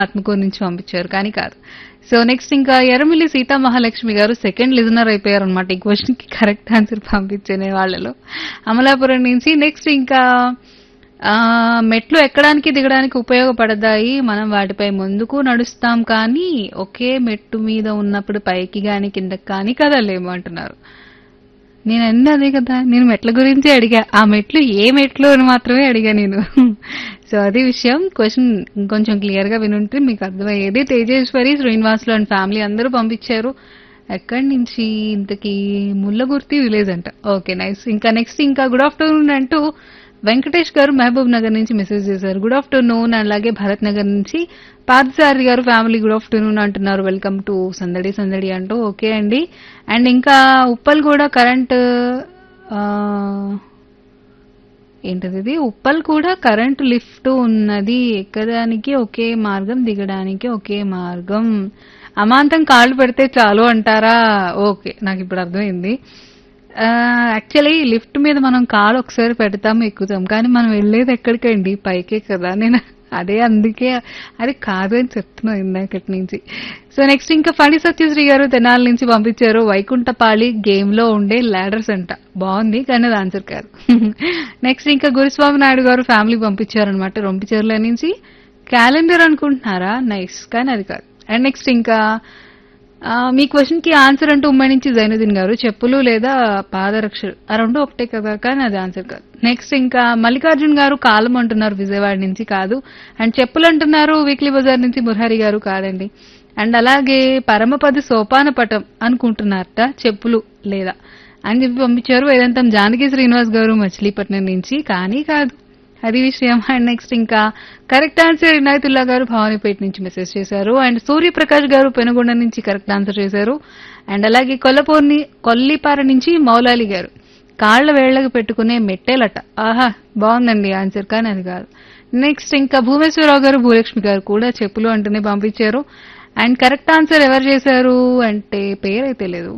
ఆత్మకూరు నుంచి పంపించారు కానీ కాదు సో నెక్స్ట్ ఇంకా ఎర్రమిల్లి సీతా మహాలక్ష్మి గారు సెకండ్ లిజనర్ అయిపోయారు అనమాట ఈ క్వశ్చన్ కి కరెక్ట్ ఆన్సర్ పంపించే వాళ్ళలో అమలాపురం నుంచి నెక్స్ట్ ఇంకా ఆ, మెట్లు ఎక్కడానికి దిగడానికి ఉపయోగపడతాయి మనం వాటిపై ముందుకు నడుస్తాం కానీ ఒకే మెట్టు మీద ఉన్నప్పుడు పైకి గాని కిందకి కానీ కదలేము అంటున్నారు నేను అన్నీ అదే కదా నేను మెట్ల గురించి అడిగా ఆ మెట్లు ఏ మెట్లు అని మాత్రమే అడిగా నేను సో అది విషయం క్వశ్చన్ ఇంకొంచెం క్లియర్ గా వినుంటే మీకు అర్థమయ్యేది తేజేశ్వరి శ్రీనివాసులు అండ్ ఫ్యామిలీ అందరూ పంపించారు ఎక్కడి నుంచి ఇంతకీ ముల్లగుర్తి విలేజ్ అంట ఓకే నైస్ ఇంకా నెక్స్ట్ ఇంకా గుడ్ ఆఫ్టర్నూన్ అంటూ వెంకటేష్ గారు మహబూబ్ నగర్ నుంచి మెసేజ్ చేశారు గుడ్ ఆఫ్టర్నూన్ అలాగే భరత్ నగర్ నుంచి Parthasarathi garu family good afternoon అంటున్నారు వెల్కమ్ టు సందడి సందడి అంటూ ఓకే అండి అండ్ ఇంకా ఉప్పల్ కూడా కరెంట్ ఏంటది ఇది? ఉప్పల్ కూడా కరెంటు లిఫ్ట్ ఉన్నది ఎక్కడానికి ఒకే మార్గం దిగడానికి ఒకే మార్గం అమాంతం కాళ్ళు పెడితే చాలు అంటారా ఓకే నాకు ఇప్పుడు అర్థమైంది యాక్చువల్లీ లిఫ్ట్ మీద మనం కాలు ఒకసారి పెడతాం ఎక్కుతాం కానీ మనం వెళ్ళేది ఎక్కడికండి పైకే కదా నేను అదే అందుకే అది కాదు అని చెప్తున్నా ఇందాకటి నుంచి సో నెక్స్ట్ ఇంకా ఫణి సత్యశ్రీ గారు తెనాల నుంచి పంపించారు వైకుంఠపాళి గేమ్ లో ఉండే లాడర్స్ అంట బాగుంది కానీ అది ఆన్సర్ కాదు నెక్స్ట్ ఇంకా గురుస్వామి నాయుడు గారు ఫ్యామిలీ పంపించారనమాట రొంపిచెర్ల నుంచి క్యాలెండర్ అనుకుంటున్నారా నైస్ కానీ అది కాదు అండ్ నెక్స్ట్ ఇంకా ఆ, మీ క్వశ్చన్ కి ఆన్సర్ అంటూ ఉమ్మడి నుంచి జైనుద్దీన్ గారు చెప్పులు లేదా పాదరక్షలు ఆ రెండు ఒకటే కదా కానీ అది ఆన్సర్ కాదు నెక్స్ట్ ఇంకా మల్లికార్జున్ గారు కాలం అంటున్నారు విజయవాడ నుంచి కాదు అండ్ చెప్పులు అంటున్నారు వీక్లీ బజార్ నుంచి మురహరి గారు కాదండి అండ్ అలాగే పరమపద సోపాన పటం అనుకుంటున్నారట చెప్పులు లేదా అని చెప్పి పంపించారు వేదాంతం జానకి శ్రీనివాస్ గారు మచిలీపట్నం నుంచి కానీ కాదు అది విషయం అండ్ నెక్స్ట్ ఇంకా కరెక్ట్ ఆన్సర్ ఇనాయతుల్లా గారు భవానీపేట నుంచి మెసేజ్ చేశారు అండ్ సూర్యప్రకాష్ గారు పెనుగొండ నుంచి కరెక్ట్ ఆన్సర్ చేశారు అండ్ అలాగే కొల్లపూర్ని కొల్లిపార నుంచి మౌలాలి గారు కాళ్ల వేళ్లకు పెట్టుకునే మెట్టేలట ఆహా బాగుందండి ఆన్సర్ కానీ అది కాదు నెక్స్ట్ ఇంకా భూమేశ్వరరావు గారు భూలక్ష్మి గారు కూడా చెప్పులు అంటూనే పంపించారు అండ్ కరెక్ట్ ఆన్సర్ ఎవరు చేశారు అంటే పేరైతే లేదు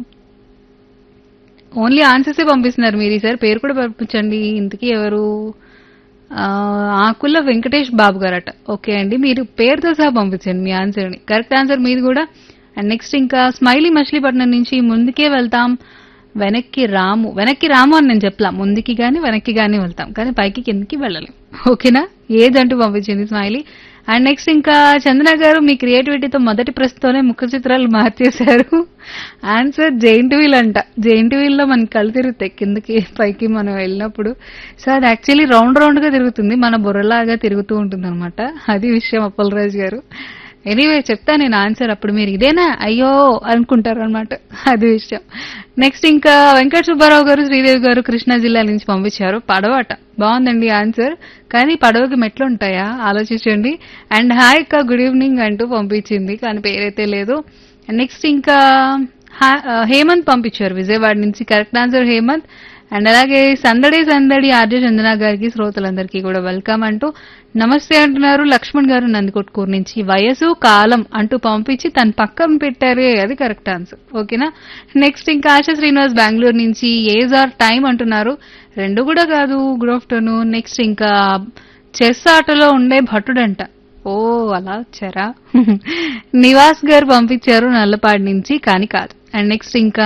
ఓన్లీ ఆన్సర్సే పంపిస్తున్నారు మీరు ఈసారి పేరు కూడా పంపించండి ఇంతకీ ఎవరు ఆ, ఆకుల వెంకటేష్ బాబు గారట ఓకే అండి మీరు పేరుతో సహా పంపించండి మీ ఆన్సర్ని కరెక్ట్ ఆన్సర్ మీది కూడా అండ్ నెక్స్ట్ ఇంకా స్మైలీ మచిలీపట్నం నుంచి ముందుకే వెళ్తాం వెనక్కి రాము వెనక్కి రాము అని నేను చెప్పలా ముందుకి గాని వెనక్కి గాని వెళ్తాం కానీ పైకి కిందకి వెళ్ళలేం ఓకేనా ఏదంటూ పంపించింది స్మైలీ అండ్ నెక్స్ట్ ఇంకా చందన గారు మీ క్రియేటివిటీతో మొదటి ప్రశ్నతోనే ముఖ చిత్రాలు మార్చేశారు ఆన్సర్ జెయింట్ వీల్ అంట జెయింట్ వీల్ లో మనకి కళ్ళు తిరుగుతాయి కిందకి పైకి మనం వెళ్ళినప్పుడు సో అది యాక్చువల్లీ రౌండ్ రౌండ్ గా తిరుగుతుంది మన బుర్రలాగా తిరుగుతూ ఉంటుంది అనమాట అది విషయం అప్పలరాజు గారు ఎనీవే చెప్తా నేను ఆన్సర్ అప్పుడు మీరు ఇదేనా అయ్యో అనుకుంటారు అనమాట అది విషయం నెక్స్ట్ ఇంకా వెంకట సుబ్బారావు గారు శ్రీదేవి గారు కృష్ణా జిల్లా నుంచి పంపించారు పడవట బాగుందండి ఆన్సర్ కానీ పడవకి మెట్లు ఉంటాయా ఆలోచించండి అండ్ హాయ్ అక్క గుడ్ ఈవినింగ్ అంటూ పంపించింది కానీ పేరైతే లేదు నెక్స్ట్ ఇంకా హా- ఆ, హేమంత్ పంపించారు విజయవాడ నుంచి కరెక్ట్ ఆన్సర్ హేమంత్ అండ్ అలాగే సందడి సందడి ఆర్జే చందన గారికి శ్రోతలందరికీ కూడా వెల్కమ్ అంటూ నమస్తే అంటున్నారు లక్ష్మణ్ గారు నందికొట్కూరు నుంచి వయసు కాలం అంటూ పంపించి తన పక్కన పెట్టారే అది కరెక్ట్ ఆన్సర్ ఓకేనా నెక్స్ట్ ఇంకా ఆశా శ్రీనివాస్ బెంగళూరు నుంచి ఏజ్ ఆర్ టైం అంటున్నారు రెండు కూడా కాదు గుడ్ ఆఫ్టర్నూన్ నెక్స్ట్ ఇంకా చెస్ ఆటలో ఉండే భటుడంట ఓ అలా వచ్చారా నివాస్ గారు పంపించారు నల్లపాడి నుంచి కానీ కాదు అండ్ నెక్స్ట్ ఇంకా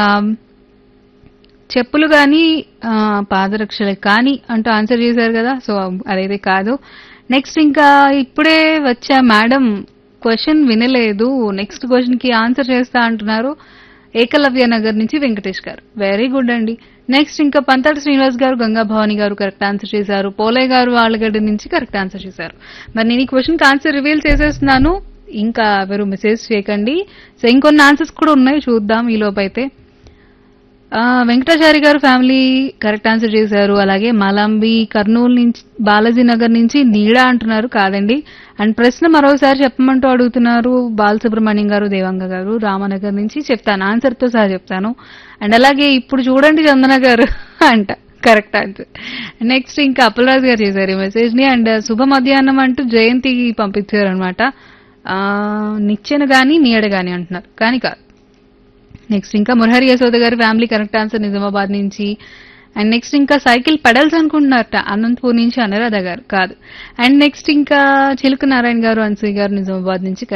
చెప్పులు కానీ పాదరక్షలు కానీ అంటూ ఆన్సర్ చేశారు కదా సో అదైతే కాదు నెక్స్ట్ ఇంకా ఇప్పుడే వచ్చా మేడం క్వశ్చన్ వినలేదు నెక్స్ట్ క్వశ్చన్ కి ఆన్సర్ చేస్తా అంటున్నారు ఏకలవ్య నగర్ నుంచి వెంకటేష్ గారు వెరీ గుడ్ అండి నెక్స్ట్ ఇంకా పంతటి శ్రీనివాస్ గారు గంగా భవాని గారు కరెక్ట్ ఆన్సర్ చేశారు పోలయ్య గారు ఆళ్ళగడ్డ నుంచి కరెక్ట్ ఆన్సర్ చేశారు మరి నేను ఈ క్వశ్చన్ కి ఆన్సర్ రివీల్ చేసేస్తున్నాను ఇంకా ఎవరు మెసేజ్ చేయకండి సో ఇంకొన్ని ఆన్సర్స్ కూడా ఉన్నాయి చూద్దాం ఈ లోపైతే ఆ, వెంకటాచారి గారు ఫ్యామిలీ కరెక్ట్ ఆన్సర్ చేశారు అలాగే మాలాంబి కర్నూలు నుంచి బాలాజీ నగర్ నుంచి నీడా అంటున్నారు కాదండి అండ్ ప్రశ్న మరోసారి చెప్పమంటూ అడుగుతున్నారు బాలసుబ్రహ్మణ్యం గారు దేవంగ గారు రామనగర్ నుంచి చెప్తాను ఆన్సర్ తో సహా చెప్తాను అండ్ అలాగే ఇప్పుడు చూడండి చందన గారు అంట కరెక్ట్ ఆన్సర్ నెక్స్ట్ ఇంకా అప్పలరాజు గారు చేశారు ఈ మెసేజ్ ని అండ్ శుభ మధ్యాహ్నం అంటూ జయంతి పంపించారు అనమాట నిచ్చెన గాని నీడ గాని అంటున్నారు కానీ కాదు నెక్స్ట్ ఇంకా మురహరి యశోద గారి ఫ్యామిలీ కరెక్ట్ ఆన్సర్ నిజామాబాద్ నుంచి అండ్ నెక్స్ట్ ఇంకా సైకిల్ పెడల్స్ అనుకుంటున్నారట అనంతపూర్ నుంచి అనురాధ గారు కాదు అండ్ నెక్స్ట్ ఇంకా చిలుక నారాయణ గారు అన్సూయ గారు నిజామాబాద్ నుంచి